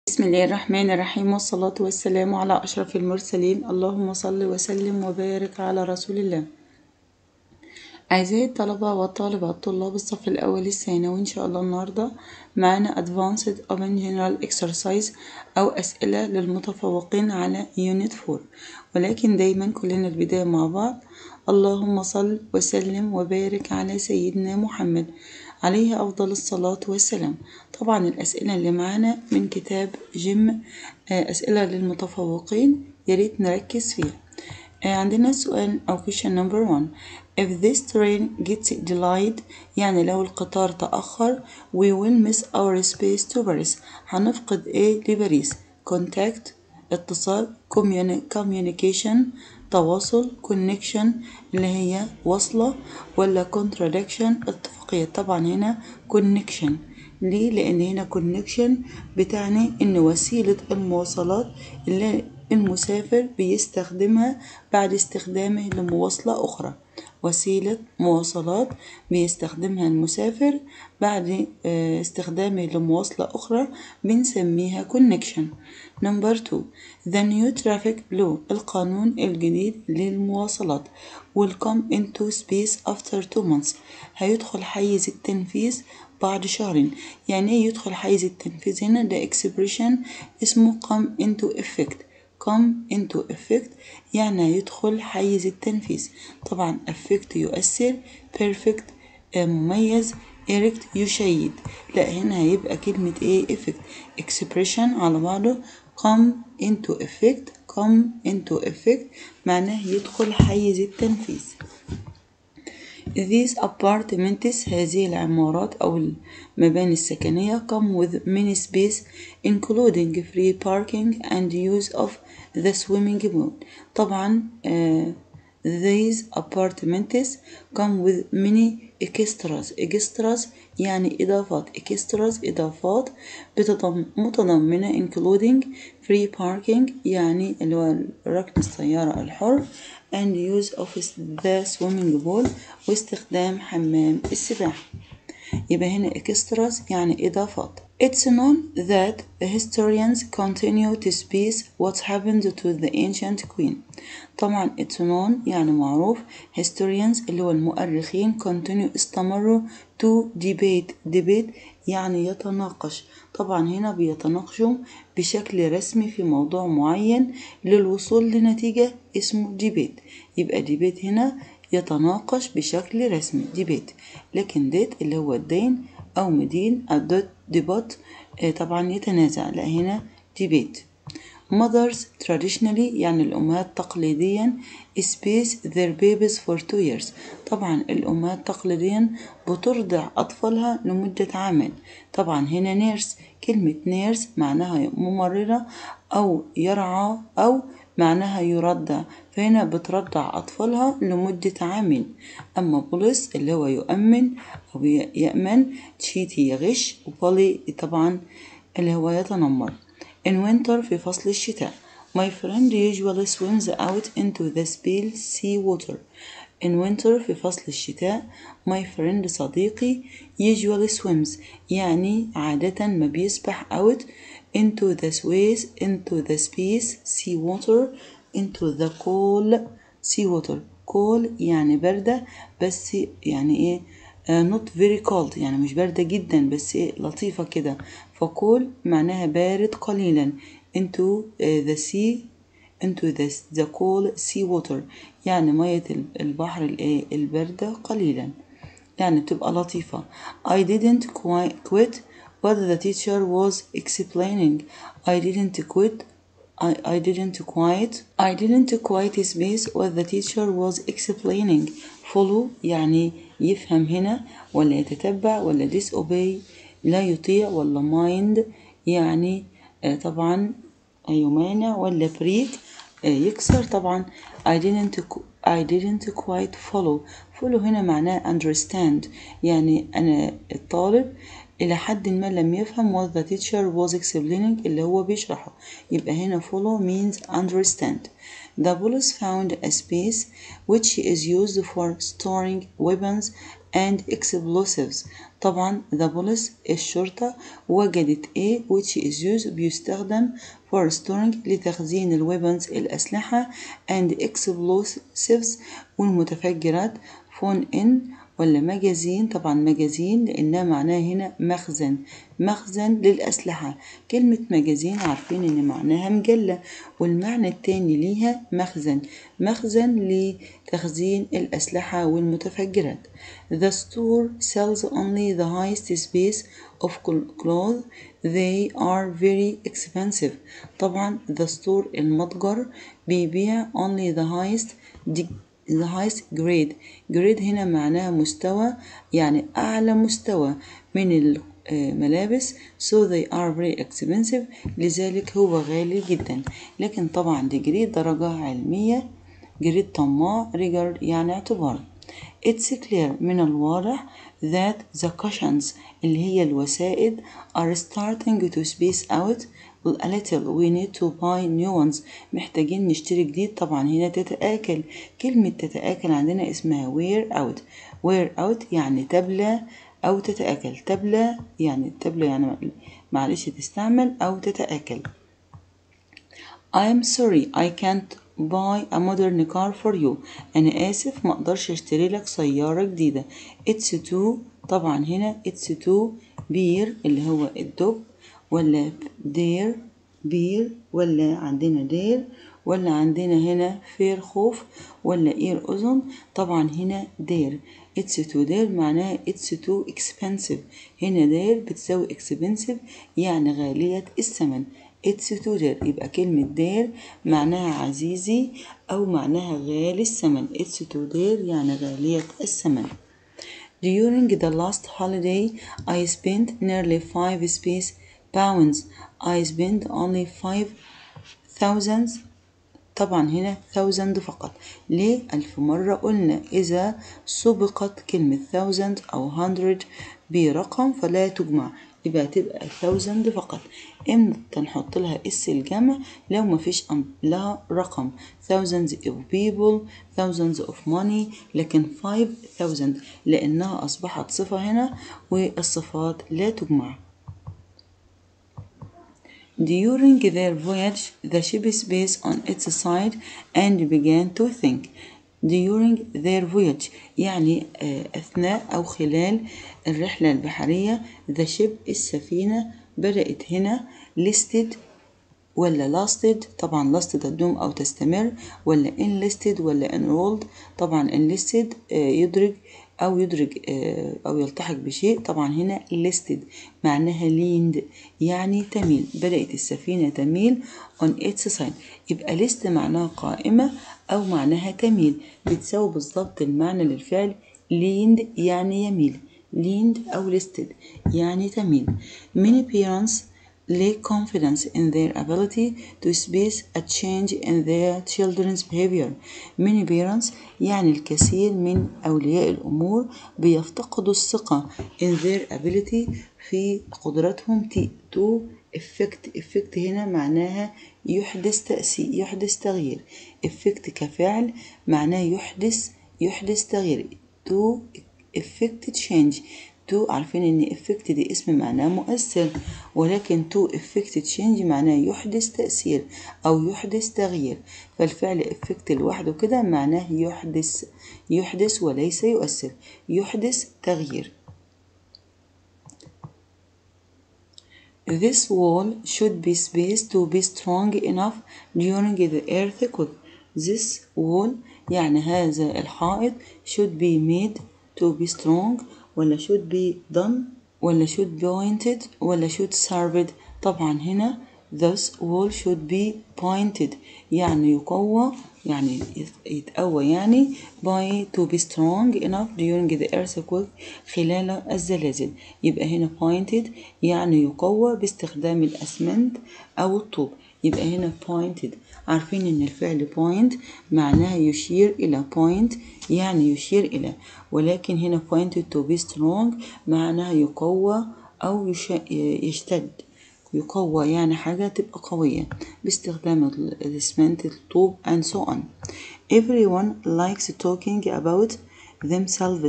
بسم الله الرحمن الرحيم والصلاة والسلام على أشرف المرسلين اللهم صل وسلم وبارك على رسول الله أعزائي الطلبة والطالبات طلاب الصف الأول الثانوي إن شاء الله النهاردة معانا Advanced Open General Exercise أو أسئلة للمتفوقين على Unit 4 ولكن دايما كلنا البداية مع بعض اللهم صل وسلم وبارك على سيدنا محمد عليه أفضل الصلاة والسلام طبعا الأسئلة اللي معانا من كتاب جيم أسئلة للمتفوقين ياريت نركز فيها عندنا سؤال أو question number one if this train gets delayed يعني لو القطار تأخر we will miss our space to Paris هنفقد إيه لباريس contact اتصال communication تواصل connection اللي هي وصلة ولا contradiction اتفاقية طبعا هنا connection ليه؟ لأن هنا connection بتعني إن وسيلة المواصلات اللي المسافر بيستخدمها بعد استخدامه لمواصلة أخرى وسيلة مواصلات بيستخدمها المسافر بعد استخدامه لمواصلة أخرى بنسميها connection number two the new traffic law القانون الجديد للمواصلات will come into space after two months هيدخل حيز التنفيذ بعد شهرين يعني ايه يدخل حيز التنفيذ هنا ده expression اسمه come into effect come into effect يعني يدخل حيز التنفيذ طبعا effect يؤثر perfect مميز erect يشيد لا هنا هيبقى كلمة ايه effect expression على بعضه come into effect come into effect معناه يدخل حيز التنفيذ These apartments هذه العمارات أو المباني السكنية come with many space including free parking and use of the swimming pool طبعا uh, these apartments come with many extras extras يعني إضافات extras إضافات متضمنة including free parking يعني اللي هو ركن السيارة الحر and use of the swimming pool واستخدام حمام السباحة يبقى هنا extras يعني إضافات It's known that historians continue to speak what happened to the ancient queen. طبعا it's known يعني معروف historians اللي هو المؤرخين continue استمروا to debate debate يعني يتناقش طبعا هنا بيتناقشوا بشكل رسمي في موضوع معين للوصول لنتيجة اسمه debate يبقى debate هنا يتناقش بشكل رسمي debate لكن ديت اللي هو الدين أو مدين الدوت ديبوت طبعا يتنازع لا هنا debate mothers traditionally يعني الأمهات تقليديا space their babies for two years طبعا الأمهات تقليديا بترضع أطفالها لمدة عامين طبعا هنا نيرس كلمة نيرس معناها ممرضة أو يرعى أو معناها يرضع فهنا بترضع أطفالها لمدة عامين أما بوليس اللي هو يؤمن أو يأمن تشيتي يغش وبولي طبعا اللي هو يتنمر in winter في فصل الشتاء my friend usually swims out into the still sea water in winter في فصل الشتاء my friend صديقي usually swims يعني عادة ما بيسبح out into the space into the space sea water into the cool sea water cool يعني باردة بس يعني ايه uh, not very cold يعني مش باردة جدا بس ايه لطيفة كده فكول معناها بارد قليلا into uh, the sea into the, the cool sea water يعني مية البحر الايه الباردة قليلا يعني تبقى لطيفة I didn't quit what the teacher was explaining I didn't quit I, I didn't quite I didn't quite space what the teacher was explaining follow يعني يفهم هنا ولا يتتبع ولا disobey لا يطيع ولا mind يعني طبعا يمانع ولا break يكسر طبعا I didn't I didn't quite follow follow هنا معناه understand يعني أنا الطالب إلى حد ما لم يفهم what the teacher was explaining اللي هو بيشرحه يبقى هنا follow means understand The police found a space which is used for storing weapons and explosives طبعا the police الشرطة وجدت A which is used بيستخدم for storing لتخزين الويبنز الأسلحة and explosives والمتفجرات phone in ولا مجازين طبعا مجازين لأنها معناها هنا مخزن مخزن للأسلحة كلمة مجازين عارفين إن معناها مجلة والمعنى التاني ليها مخزن مخزن لتخزين الأسلحة والمتفجرات The store sells only the highest space of clothes they are very expensive طبعا the store المتجر بيبيع only the highest the highest grade grade هنا معناها مستوى يعني أعلى مستوى من الملابس so they are very expensive لذلك هو غالي جدا لكن طبعا دي جريد درجة علمية جريد طماع regard يعني اعتبار It's clear من الواضح that the cushions اللي هي الوسائد are starting to space out a little we need to buy new ones محتاجين نشتري جديد طبعا هنا تتآكل كلمة تتآكل عندنا اسمها wear out wear out يعني تبلى أو تتآكل تبلى يعني تبلى يعني معلش تستعمل أو تتآكل I am sorry I can't buy a modern car for you أنا آسف ما أقدرش أشتري لك سيارة جديدة it's too طبعا هنا it's too beer اللي هو الدب ولا دير بير ولا عندنا دير ولا عندنا هنا فير خوف ولا اير اذن طبعا هنا دير اتس تو دير معناها اتس تو اكسبنسيف هنا دير بتساوي اكسبنسيف يعني غالية الثمن اتس تو دير يبقى كلمة دير معناها عزيزي أو معناها غالي الثمن اتس تو دير يعني غالية الثمن During the last holiday, I spent nearly five space pounds. I spent only five thousands طبعا هنا thousand فقط ليه ألف مرة قلنا إذا سبقت كلمة thousand أو hundred برقم فلا تجمع يبقى تبقى thousand فقط امتى نحط لها اس الجمع لو مفيش لها رقم thousands of people thousands of money لكن five thousand لأنها أصبحت صفة هنا والصفات لا تجمع During their voyage, the ship spaced on its side and began to think. During their voyage يعني أثناء أو خلال الرحلة البحرية the ship السفينة بدأت هنا listed ولا lasted طبعا lasted تدوم أو تستمر ولا enlisted ولا enrolled طبعا enlisted يدرج أو يدرج أو يلتحق بشيء طبعا هنا listed معناها leaned يعني تميل بدأت السفينة تميل on its side يبقى list معناها قائمة أو معناها تميل بتساوي بالظبط المعنى للفعل leaned يعني يميل leaned أو listed يعني تميل many parents lack confidence in their ability to space a change in their children's behavior. Many parents يعني الكثير من أولياء الأمور بيفتقدوا الثقة in their ability في قدرتهم to effect effect هنا معناها يحدث تأثير يحدث تغيير effect كفعل معناه يحدث يحدث تغيير to effect change تو عارفين ان effect دي اسم معناه مؤثر ولكن to effect change معناه يحدث تأثير أو يحدث تغيير فالفعل effect لوحده كده معناه يحدث يحدث وليس يؤثر يحدث تغيير This wall should be spaced to be strong enough during the earthquake. This wall يعني هذا الحائط should be made to be strong ولا should be done ولا should be pointed ولا should served طبعا هنا this wall should be pointed يعني يقوى يعني يتقوى يعني by to be strong enough during the earthquake خلال الزلازل يبقى هنا pointed يعني يقوى باستخدام الأسمنت أو الطوب يبقى هنا pointed عارفين ان الفعل point معناها يشير الى point يعني يشير الى ولكن هنا pointed to be strong معناها يقوى او يشتد يقوى يعني حاجة تبقى قوية باستخدام الاسمنت الطوب and so on everyone likes talking about themselves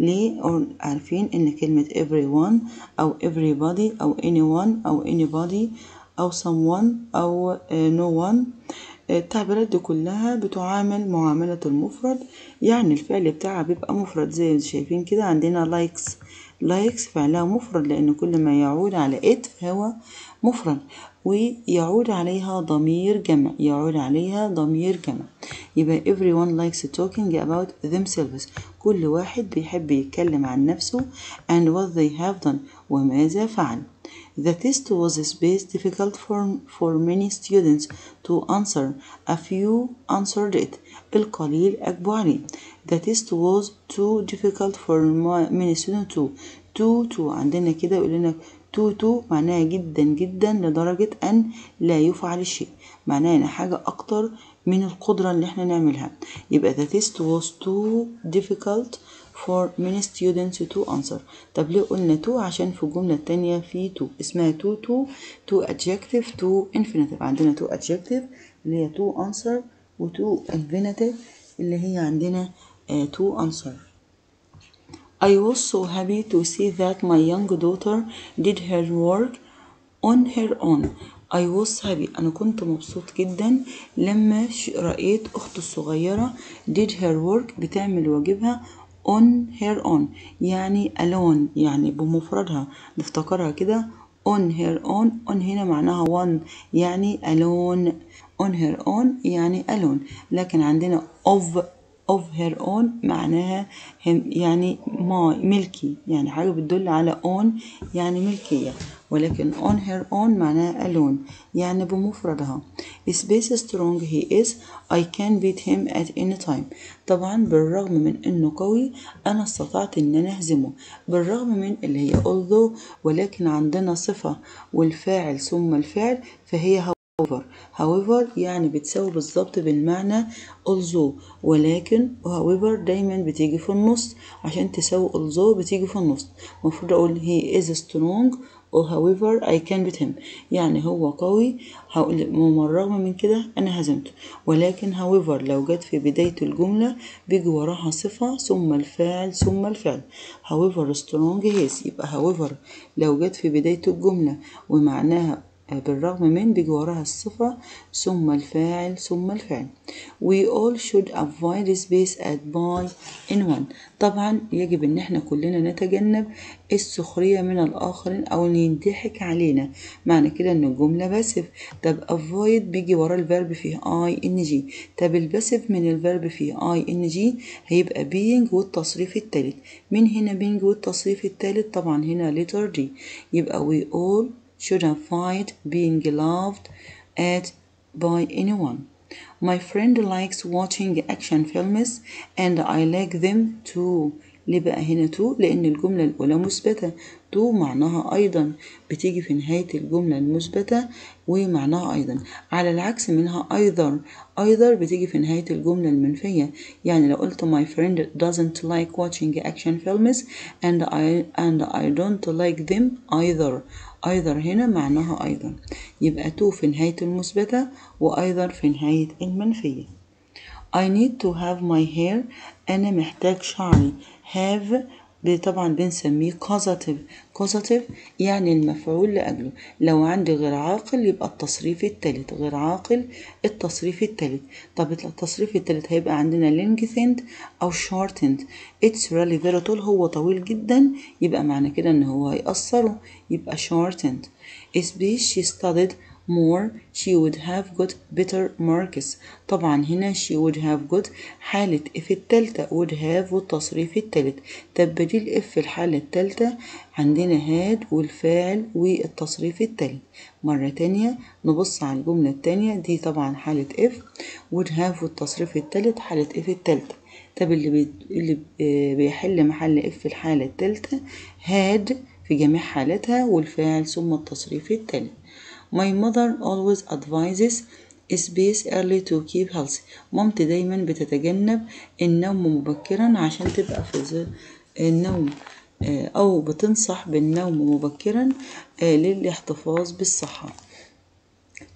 ليه عارفين ان كلمة everyone او everybody او anyone او anybody او someone او no one التعبيرات دي كلها بتعامل معاملة المفرد يعني الفعل بتاعها بيبقى مفرد زي ما شايفين كده عندنا likes likes فعلها مفرد لأن كل ما يعود على it فهو مفرد ويعود عليها ضمير جمع يعود عليها ضمير جمع يبقى everyone likes talking about themselves كل واحد بيحب يتكلم عن نفسه and what they have done وماذا فعل The test was space difficult for, for many students to answer. A few answered it. القليل أجبوا عليه. The test was too difficult for many students to to to عندنا كده يقول لنا to to معناها جدا جدا لدرجة أن لا يفعل الشيء معناها إن حاجة أكتر من القدرة اللي احنا نعملها يبقى the test was too difficult for many students to answer طب ليه قلنا to عشان في الجملة التانية في to اسمها to to to adjective to infinitive عندنا to adjective اللي هي to answer و to infinitive اللي هي عندنا uh, to answer I was so happy to see that my young daughter did her work on her own I was happy أنا كنت مبسوط جدا لما رأيت أختي الصغيرة did her work بتعمل واجبها on her own يعني alone يعني بمفردها نفتكرها كده on her own on هنا معناها one يعني alone on her own يعني alone لكن عندنا of of her own معناها هم يعني ما ملكي يعني حاجة بتدل على own يعني ملكية ولكن on her own معناها alone يعني بمفردها space strong he is I can beat him at any time طبعا بالرغم من انه قوي انا استطعت ان انا اهزمه بالرغم من اللي هي although ولكن عندنا صفة والفاعل ثم الفعل فهي however however يعني بتساوي بالظبط بالمعنى although ولكن however دايما بتيجي في النص عشان تساوي although بتيجي في النص المفروض اقول he is strong or however I can beat him يعني هو قوي ومن من كده أنا هزمته ولكن however لو جت في بداية الجملة بيجي وراها صفة ثم الفاعل ثم الفعل however strong he is يبقى however لو جت في بداية الجملة ومعناها بالرغم من بيجي وراها الصفة ثم الفاعل ثم الفعل we all should avoid space at by anyone طبعا يجب ان احنا كلنا نتجنب السخرية من الآخرين أو إن ينضحك علينا معنى كده إن الجملة باسف طب avoid بيجي ورا الفيرب فيه I N G طب الباسف من الفيرب فيه I N G هيبقى being والتصريف التالت من هنا being والتصريف التالت طبعا هنا letter D يبقى we all should avoid being loved at by anyone. My friend likes watching action films and I like them too. ليه بقى هنا تو لأن الجملة الأولى مثبتة تو معناها أيضا بتيجي في نهاية الجملة المثبتة ومعناها أيضا على العكس منها أيضا أيضا بتيجي في نهاية الجملة المنفية يعني لو قلت my friend doesn't like watching action films and I, and I don't like them either أيضا هنا معناها أيضا يبقى تو في نهاية المثبتة وأيضا في نهاية المنفية I need to have my hair أنا محتاج شعري have طبعا بنسميه causative causative يعني المفعول لأجله لو عندي غير عاقل يبقى التصريف التالت غير عاقل التصريف التالت طب التصريف التالت هيبقى عندنا lengthened أو shortened it's really very tall هو طويل جدا يبقى معنى كده إن هو هيأثره يبقى shortened space she studied more she would have got better marks طبعا هنا she would have got حالة if التالتة would have والتصريف التالت طب بديل if في الحالة التالتة عندنا had والفاعل والتصريف التالت مرة تانية نبص على الجملة التانية دي طبعا حالة if would have والتصريف التالت حالة if التالتة طب اللي, بي... اللي بيحل محل if في الحالة التالتة had في جميع حالاتها والفاعل ثم التصريف التالت My mother always advises space early to keep healthy مامتي دايما بتتجنب النوم مبكرا عشان تبقى في النوم أو بتنصح بالنوم مبكرا للاحتفاظ بالصحة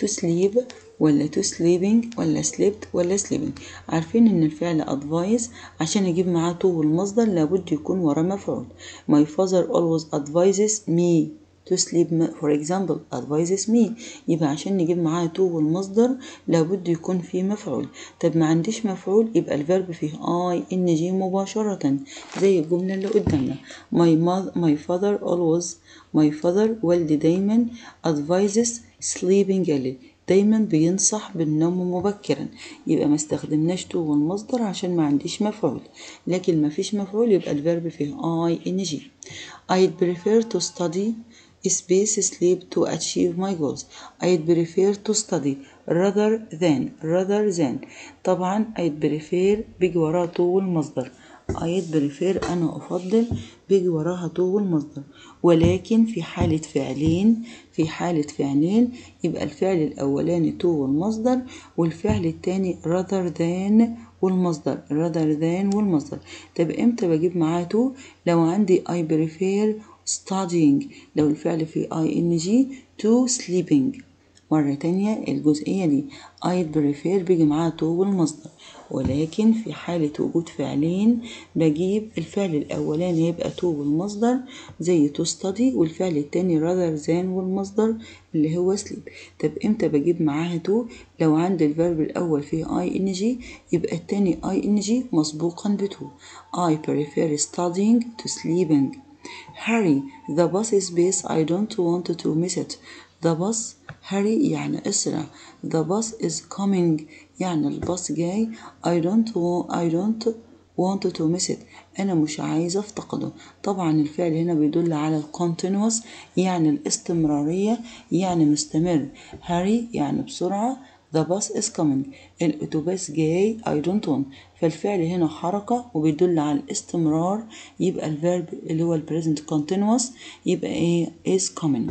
to sleep ولا to sleeping ولا slept ولا sleeping عارفين ان الفعل advise عشان اجيب معاه to والمصدر لابد يكون وراه مفعول my father always advises me to sleep for example advises me يبقى عشان نجيب معاه to والمصدر لابد يكون فيه مفعول طب ما عنديش مفعول يبقى الفيرب فيه I إن جي مباشرة زي الجملة اللي قدامنا my, mother, my father always my father والدي دايما advises sleeping early دايما بينصح بالنوم مبكرا يبقى ما استخدمناش تو والمصدر عشان ما عنديش مفعول لكن ما فيش مفعول يبقى الفيرب فيه I إن جي I'd prefer to study space sleep to achieve my goals I'd prefer to study rather than rather than طبعا I'd prefer بيجي وراها تو والمصدر I'd prefer أنا أفضل بيجي وراها تو والمصدر ولكن في حالة فعلين في حالة فعلين يبقى الفعل الأولاني تو والمصدر والفعل التاني rather than والمصدر rather than والمصدر طب امتى بجيب معاه تو لو عندي I prefer studying لو الفعل فيه ing to sleeping مرة تانية الجزئية دي I'd prefer بيجي معاها to والمصدر ولكن في حالة وجود فعلين بجيب الفعل الأولاني يبقى to والمصدر زي to study والفعل التاني rather than والمصدر اللي هو sleep طب امتى بجيب معاها to لو عندي الفيرب الأول فيه ing يبقى التاني ing مسبوقا ب to I prefer studying to sleeping hurry the bus is base I don't want to miss it the bus hurry يعني اسرع the bus is coming يعني الباص جاي I don't want I don't want to miss it أنا مش عايزة أفتقده طبعا الفعل هنا بيدل على continuous يعني الاستمرارية يعني مستمر hurry يعني بسرعة The bus is coming الأتوبيس جاي I don't want فالفعل هنا حركة وبيدل على الاستمرار يبقى الفيرب اللي هو البريزنت continuous يبقى ايه is coming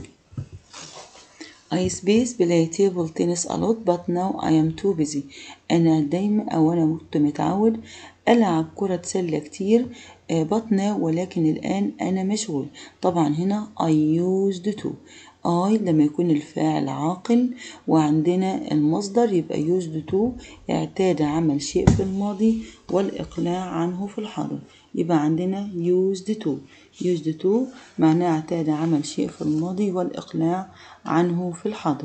I space play table tennis a lot but now I am too busy أنا دايما أو أنا كنت متعود ألعب كرة سلة كتير but now ولكن الآن أنا مشغول طبعا هنا I used to I لما يكون الفاعل عاقل وعندنا المصدر يبقى used to اعتاد عمل شيء في الماضي والإقلاع عنه في الحاضر يبقى عندنا used to used to معناه اعتاد عمل شيء في الماضي والإقلاع عنه في الحاضر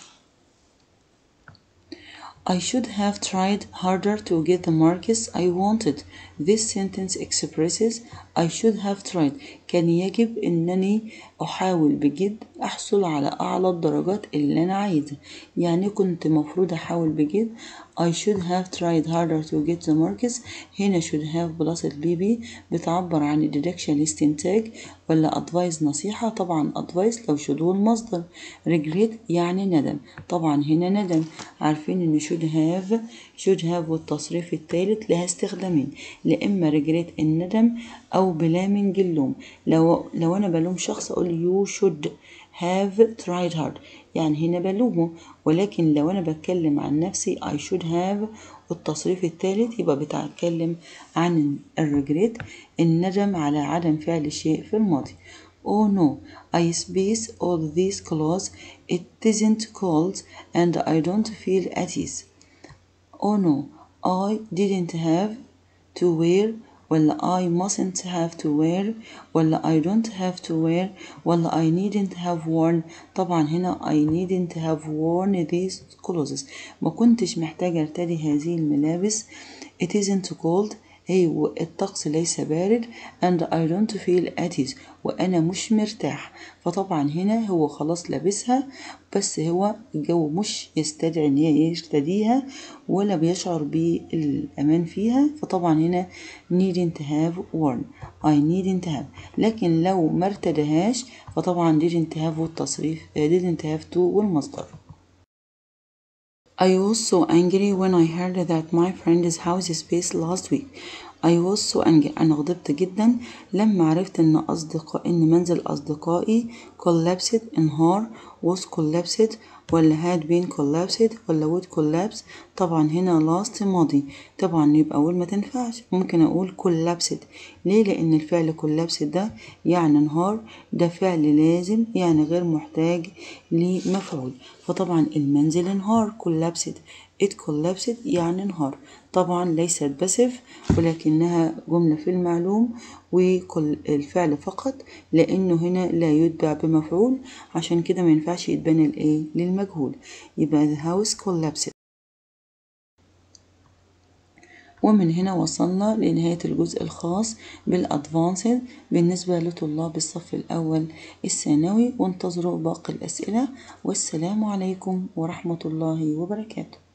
I should have tried harder to get the marks I wanted. This sentence expresses I should have tried. كان يجب أنني أحاول بجد أحصل على أعلى الدرجات اللي أنا عايزها. يعني كنت مفروض أحاول بجد I should have tried harder to get the marks. هنا should have بلس البيبي بتعبر عن الديدكشن الاستنتاج ولا advice نصيحة طبعا advice لو should المصدر regret يعني ندم طبعا هنا ندم عارفين ان should have should have والتصريف الثالث لها استخدامين لا اما regret الندم او بلامنج اللوم لو لو انا بلوم شخص اقول you should have tried hard يعني هنا بلومه ولكن لو انا بتكلم عن نفسي I should have والتصريف الثالث يبقى بتكلم عن الريجريت الندم على عدم فعل شيء في الماضي Oh no, I space all these clothes. It isn't cold and I don't feel at ease. Oh no, I didn't have to wear ولا I mustn't have to wear ولا I don't have to wear ولا I needn't have worn طبعا هنا I needn't have worn these clothes ما كنتش محتاجة ارتدي هذه الملابس it isn't cold أي الطقس ليس بارد and I don't feel at ease وأنا مش مرتاح فطبعا هنا هو خلاص لابسها بس هو الجو مش يستدعي إن هي يرتديها ولا بيشعر بالأمان فيها فطبعا هنا needn't have worn I needn't have لكن لو ما ارتدهاش فطبعا didn't have والتصريف didn't have to والمصدر I was so angry when I heard that my friend's house space last week. I was so angry أنا غضبت جدا لما عرفت إن أصدقاء إن منزل أصدقائي collapsed انهار was collapsed ولا had been collapsed ولا would collapse طبعا هنا last ماضي طبعا يبقى أقول ما تنفعش ممكن أقول collapsed ليه لأن الفعل collapsed ده يعني انهار ده فعل لازم يعني غير محتاج لمفعول فطبعا المنزل انهار collapsed it collapsed يعني انهار طبعا ليست باسف ولكنها جملة في المعلوم والفعل فقط لأنه هنا لا يتبع بمفعول عشان كده ما ينفعش يتبنى الايه للمجهول يبقى the house collapsed ومن هنا وصلنا لنهاية الجزء الخاص بالأدفانسد بالنسبة لطلاب الصف الأول الثانوي وانتظروا باقي الأسئلة والسلام عليكم ورحمة الله وبركاته